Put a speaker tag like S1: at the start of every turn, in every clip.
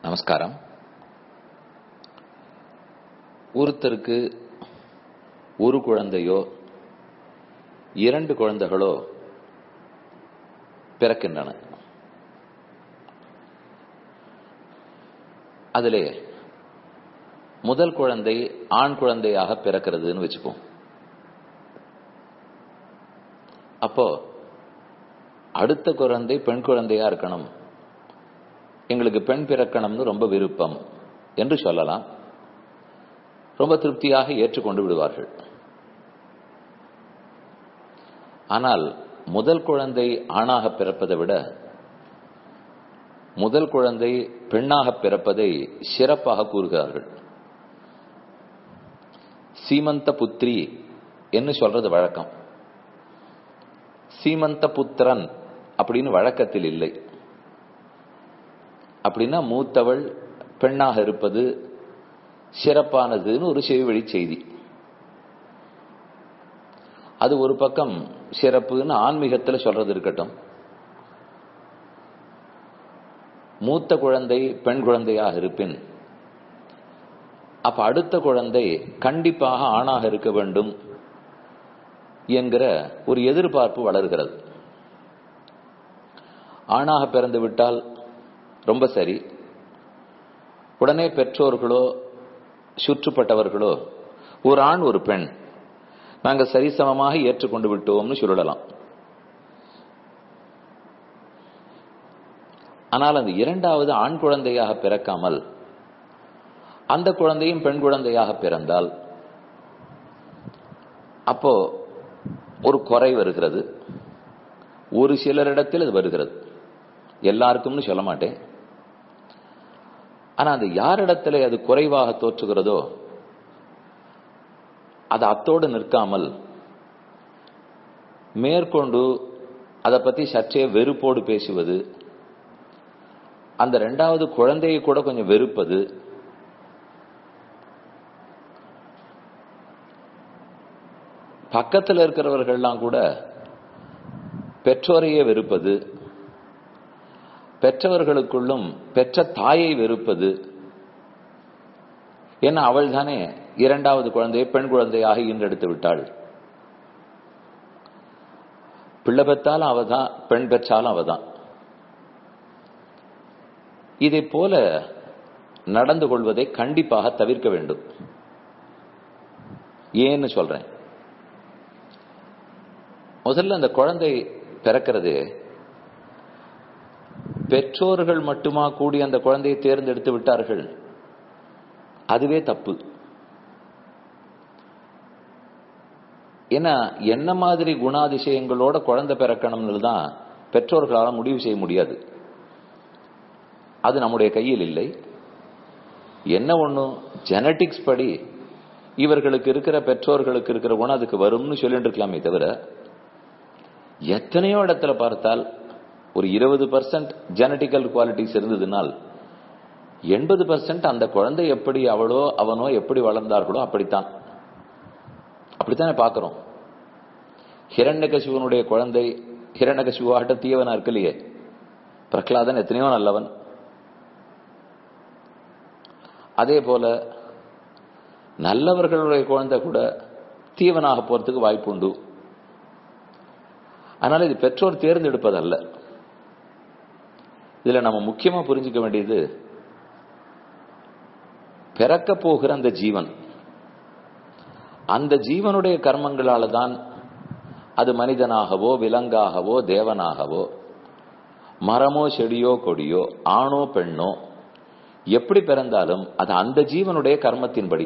S1: நமஸ்காரம் ஒருத்தருக்கு ஒரு குழந்தையோ இரண்டு குழந்தைகளோ பிறக்கின்றன அதிலே முதல் குழந்தை ஆண் குழந்தையாக பிறக்கிறதுன்னு வச்சுப்போம் அப்போ அடுத்த குழந்தை பெண் குழந்தையா இருக்கணும் எங்களுக்கு பெண் பிறக்கணும்னு ரொம்ப விருப்பம் என்று சொல்லலாம் ரொம்ப திருப்தியாக ஏற்றுக்கொண்டு விடுவார்கள் ஆனால் முதல் குழந்தை ஆணாக பிறப்பதை விட முதல் குழந்தை பெண்ணாக பிறப்பதை சிறப்பாக கூறுகிறார்கள் சீமந்த புத்திரி என்று சொல்றது வழக்கம் சீமந்த புத்திரன் அப்படின்னு வழக்கத்தில் இல்லை அப்படின்னா மூத்தவள் பெண்ணாக இருப்பது சிறப்பானதுன்னு ஒரு செவிவழி செய்தி அது ஒரு பக்கம் சிறப்புன்னு ஆன்மீகத்தில் சொல்றது இருக்கட்டும் மூத்த குழந்தை பெண் குழந்தையாக இருப்பின் அப்ப அடுத்த குழந்தை கண்டிப்பாக ஆணாக இருக்க வேண்டும் என்கிற ஒரு எதிர்பார்ப்பு வளர்கிறது ஆணாக பிறந்து விட்டால் ரொம்ப சரி உடனே பெற்றோர்களோ சுற்றுப்பட்டவர்களோ ஒரு ஆண் ஒரு பெண் நாங்கள் சரிசமமாக ஏற்றுக்கொண்டு விட்டோம்னு சொல்லலாம் ஆனால் அந்த இரண்டாவது ஆண் குழந்தையாக பிறக்காமல் அந்த குழந்தையும் பெண் குழந்தையாக பிறந்தால் அப்போ ஒரு குறை வருகிறது ஒரு சிலரிடத்தில் அது வருகிறது எல்லாருக்கும்னு சொல்ல மாட்டேன் ஆனா அது யாரிடத்துல அது குறைவாக தோற்றுகிறதோ அது அத்தோடு நிற்காமல் மேற்கொண்டு அதை பத்தி சற்றே வெறுப்போடு பேசுவது அந்த ரெண்டாவது குழந்தையை கூட கொஞ்சம் வெறுப்பது பக்கத்தில் இருக்கிறவர்கள்லாம் கூட பெற்றோரையே வெறுப்பது பெற்றவர்களுக்குள்ளும் பெற்ற தாயை வெறுப்பது ஏன்னா அவள் தானே இரண்டாவது குழந்தையை பெண் குழந்தையாக ஈன்றெடுத்து விட்டாள் பிள்ளை பெற்றாலும் அவதான் பெண் பெற்றாலும் அவதான் இதை போல நடந்து கொள்வதை கண்டிப்பாக தவிர்க்க வேண்டும் ஏன்னு சொல்றேன் முதல்ல அந்த குழந்தை பிறக்கிறது பெற்றோர்கள் மட்டுமா கூடி அந்த குழந்தையை தேர்ந்தெடுத்து விட்டார்கள் அதுவே தப்பு ஏன்னா என்ன மாதிரி குணாதிசயங்களோட குழந்தை பிறக்கணும்னு தான் பெற்றோர்களால் முடிவு செய்ய முடியாது அது நம்முடைய கையில் இல்லை என்ன ஒண்ணும் ஜெனட்டிக்ஸ் படி இவர்களுக்கு இருக்கிற பெற்றோர்களுக்கு இருக்கிற குணம் அதுக்கு வரும்னு சொல்லிட்டு இருக்கலாமே தவிர எத்தனையோ இடத்துல பார்த்தால் ஒரு இருபது பர்சன்ட் ஜெனட்டிக்கல் குவாலிட்டிஸ் இருந்ததுனால் எண்பது பர்சன்ட் அந்த குழந்தை எப்படி அவளோ அவனோ எப்படி வளர்ந்தார்களோ அப்படித்தான் அப்படித்தானே பார்க்கிறோம் ஹிரண்யகசிவனுடைய குழந்தை ஹிரண்யகசிவாட்ட தீயவனா இருக்கு இல்லையே பிரகலாதன் எத்தனையோ நல்லவன் அதே போல நல்லவர்களுடைய குழந்தை கூட தீவனாக போறதுக்கு வாய்ப்பு உண்டு அதனால இது பெற்றோர் தேர்ந்தெடுப்பதல்ல இதுல நம்ம முக்கியமா புரிஞ்சுக்க வேண்டியது பிறக்க போகிற அந்த ஜீவன் அந்த ஜீவனுடைய கர்மங்களால தான் அது மனிதனாகவோ விலங்காகவோ தேவனாகவோ மரமோ செடியோ கொடியோ ஆணோ பெண்ணோ எப்படி பிறந்தாலும் அது அந்த ஜீவனுடைய கர்மத்தின்படி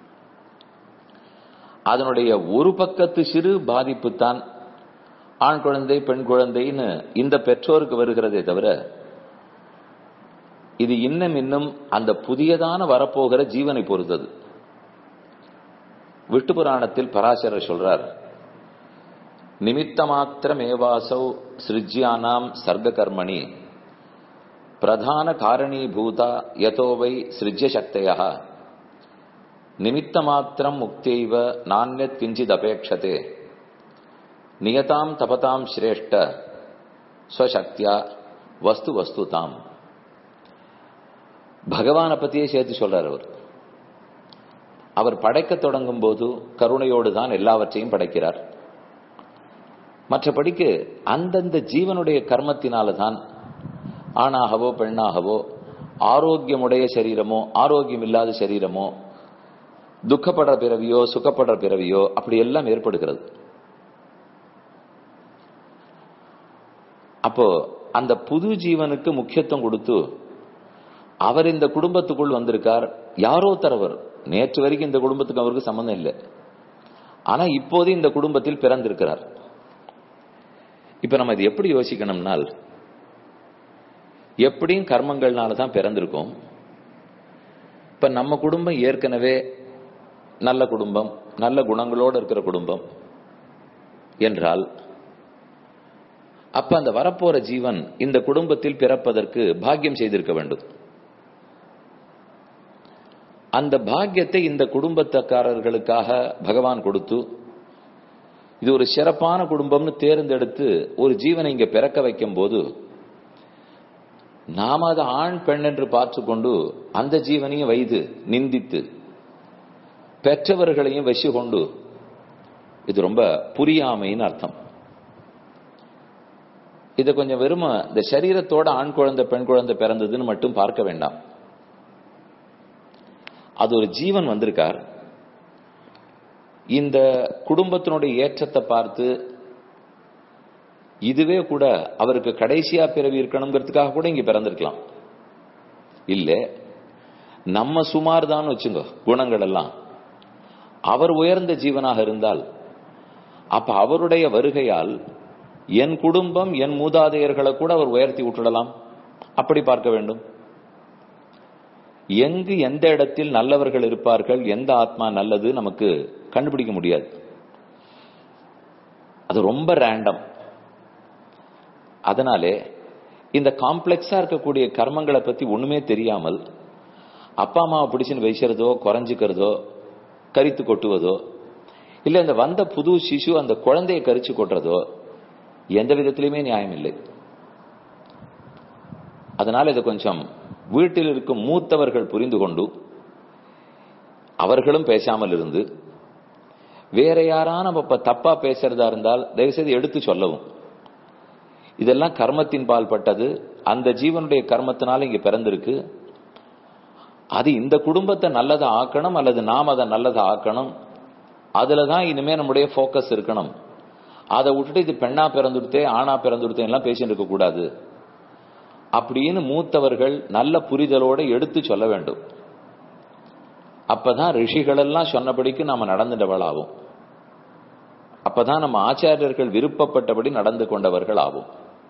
S1: அதனுடைய ஒரு பக்கத்து சிறு பாதிப்பு தான் ஆண் குழந்தை பெண் குழந்தைன்னு இந்த பெற்றோருக்கு வருகிறதே தவிர இது இன்னும் இன்னும் அந்த புதியதான வரப்போகிற ஜீவனை பொறுத்தது விட்டு புராணத்தில் பராசரர் சொல்றார் நிமித்த மாத்திரமேவாசௌ சிருஜ்யானாம் சர்க்க கர்மணி பிரதான காரணீபூதா யதோவை சிருஜ்ய சக்தையா நிமித்த மாத்திரம் முக்தியைவ நானியத் கிஞ்சித் அபேட்சதே நியதாம் தபதாம் சிரேஷ்ட ஸ்வசக்தியா வஸ்து வஸ்து தாம் பகவானை பத்தியே சேர்த்து சொல்றார் அவர் அவர் படைக்க தொடங்கும் போது கருணையோடு தான் எல்லாவற்றையும் படைக்கிறார் மற்றபடிக்கு அந்தந்த ஜீவனுடைய கர்மத்தினால தான் ஆணாகவோ பெண்ணாகவோ ஆரோக்கியமுடைய சரீரமோ ஆரோக்கியம் இல்லாத சரீரமோ துக்கப்படுற பிறவியோ சுகப்படுற பிறவியோ அப்படி எல்லாம் ஏற்படுகிறது அப்போ அந்த புது ஜீவனுக்கு முக்கியத்துவம் கொடுத்து அவர் இந்த குடும்பத்துக்குள் வந்திருக்கார் யாரோ தரவர் நேற்று வரைக்கும் இந்த குடும்பத்துக்கு அவருக்கு சம்பந்தம் இல்லை ஆனா இப்போது இந்த குடும்பத்தில் பிறந்திருக்கிறார் இப்ப நம்ம இது எப்படி யோசிக்கணும்னால் எப்படியும் கர்மங்கள்னால தான் பிறந்திருக்கோம் இப்ப நம்ம குடும்பம் ஏற்கனவே நல்ல குடும்பம் நல்ல குணங்களோடு இருக்கிற குடும்பம் என்றால் அப்ப அந்த வரப்போற ஜீவன் இந்த குடும்பத்தில் பிறப்பதற்கு பாக்கியம் செய்திருக்க வேண்டும் அந்த பாக்கியத்தை இந்த குடும்பத்தக்காரர்களுக்காக பகவான் கொடுத்து இது ஒரு சிறப்பான குடும்பம்னு தேர்ந்தெடுத்து ஒரு ஜீவனை இங்க பிறக்க வைக்கும் போது நாம அதை ஆண் பெண் என்று பார்த்து கொண்டு அந்த ஜீவனையும் வைது நிந்தித்து பெற்றவர்களையும் வசி கொண்டு இது ரொம்ப புரியாமைன்னு அர்த்தம் இதை கொஞ்சம் வெறும இந்த சரீரத்தோட ஆண் குழந்தை பெண் குழந்தை பிறந்ததுன்னு மட்டும் பார்க்க வேண்டாம் அது ஒரு ஜீவன் வந்திருக்கார் இந்த குடும்பத்தினுடைய ஏற்றத்தை பார்த்து இதுவே கூட அவருக்கு கடைசியா பிறவி இருக்கணுங்கிறதுக்காக கூட இங்க பிறந்திருக்கலாம் இல்ல நம்ம சுமார் தான் வச்சுங்க குணங்கள் எல்லாம் அவர் உயர்ந்த ஜீவனாக இருந்தால் அப்ப அவருடைய வருகையால் என் குடும்பம் என் மூதாதையர்களை கூட அவர் உயர்த்தி விட்டுடலாம் அப்படி பார்க்க வேண்டும் எங்கு எந்த இடத்தில் நல்லவர்கள் இருப்பார்கள் எந்த ஆத்மா நல்லது நமக்கு கண்டுபிடிக்க முடியாது அது ரொம்ப ரேண்டம் அதனாலே இந்த காம்ப்ளெக்ஸா இருக்கக்கூடிய கர்மங்களை பத்தி ஒண்ணுமே தெரியாமல் அப்பா அம்மாவை பிடிச்சுன்னு வைக்கிறதோ குறைஞ்சிக்கிறதோ கரித்து கொட்டுவதோ இல்ல இந்த வந்த புது சிசு அந்த குழந்தையை கரிச்சு கொட்டுறதோ எந்த விதத்திலுமே நியாயம் இல்லை அதனால இது கொஞ்சம் வீட்டில் இருக்கும் மூத்தவர்கள் புரிந்து கொண்டு அவர்களும் பேசாமல் இருந்து வேற யாரா நம்ம இப்ப தப்பா பேசுறதா இருந்தால் தயவுசெய்து எடுத்து சொல்லவும் இதெல்லாம் கர்மத்தின் பால் பட்டது அந்த ஜீவனுடைய கர்மத்தினால இங்க பிறந்திருக்கு அது இந்த குடும்பத்தை நல்லதா ஆக்கணும் அல்லது நாம் அதை நல்லதா ஆக்கணும் அதுலதான் இனிமே நம்முடைய போக்கஸ் இருக்கணும் அதை விட்டுட்டு இது பெண்ணா பிறந்துடுத்தே ஆணா பிறந்துடுத்தே எல்லாம் பேசிட்டு இருக்க கூடாது அப்படின்னு மூத்தவர்கள் நல்ல புரிதலோட எடுத்து சொல்ல வேண்டும் அப்பதான் ரிஷிகள் எல்லாம் சொன்னபடிக்கு நாம நடந்துட்டவள் ஆகும் அப்பதான் நம்ம ஆச்சாரியர்கள் விருப்பப்பட்டபடி நடந்து கொண்டவர்கள் ஆகும்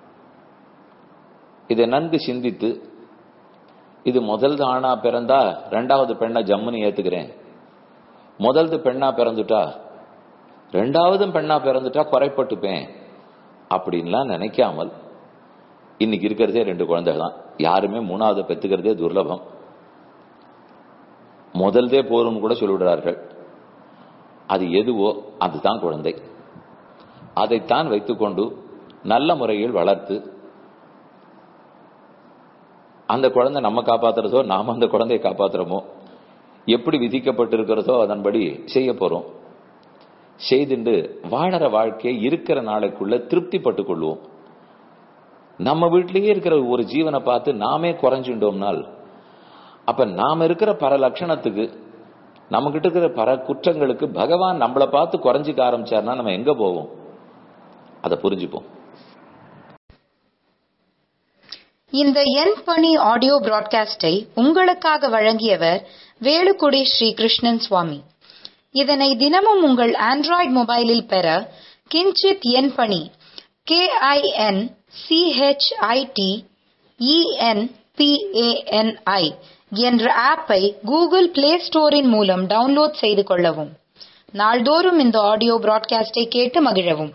S1: இதை நன்கு சிந்தித்து இது முதல் ஆணா பிறந்தா ரெண்டாவது பெண்ணை ஜம்முன்னு ஏத்துக்கிறேன் முதல்து பெண்ணா பிறந்துட்டா ரெண்டாவதும் பெண்ணா பிறந்துட்டா குறைப்பட்டுப்பேன் அப்படின்லாம் நினைக்காமல் இன்னைக்கு இருக்கிறதே ரெண்டு குழந்தைகள் தான் யாருமே மூணாவது பெத்துக்கிறதே துர்லபம் முதல்தே போரும் கூட சொல்லிவிடுறார்கள் அது எதுவோ அதுதான் குழந்தை அதைத்தான் வைத்துக்கொண்டு நல்ல முறையில் வளர்த்து அந்த குழந்தை நம்ம காப்பாத்துறதோ நாம அந்த குழந்தையை காப்பாத்துறோமோ எப்படி விதிக்கப்பட்டிருக்கிறதோ அதன்படி செய்ய போறோம் செய்துண்டு வாழற வாழ்க்கையை இருக்கிற நாளைக்குள்ள திருப்திப்பட்டுக் கொள்வோம் நம்ம வீட்டிலேயே இருக்கிற ஒரு ஜீவனை பார்த்து நாமே குறைஞ்சுட்டோம்னால் அப்ப நாம இருக்கிற பர லட்சணத்துக்கு நம்ம கிட்ட இருக்கிற பர குற்றங்களுக்கு பகவான் நம்மளை பார்த்து குறைஞ்சிக்க ஆரம்பிச்சார்னா நம்ம எங்க போவோம் அதை புரிஞ்சுப்போம்
S2: இந்த என் பணி ஆடியோ பிராட்காஸ்டை உங்களுக்காக வழங்கியவர் வேலுக்குடி ஸ்ரீ கிருஷ்ணன் சுவாமி இதனை தினமும் உங்கள் ஆண்ட்ராய்டு மொபைலில் பெற கிஞ்சித் என் பணி கே ஐ என் சிஹெச்ஐடி இஎன்பிஏஎன்ஐ என்ற ஆப்பை கூகுள் பிளே ஸ்டோரின் மூலம் டவுன்லோட் செய்து கொள்ளவும் நாள்தோறும் இந்த ஆடியோ பிராட்காஸ்டை கேட்டு மகிழவும்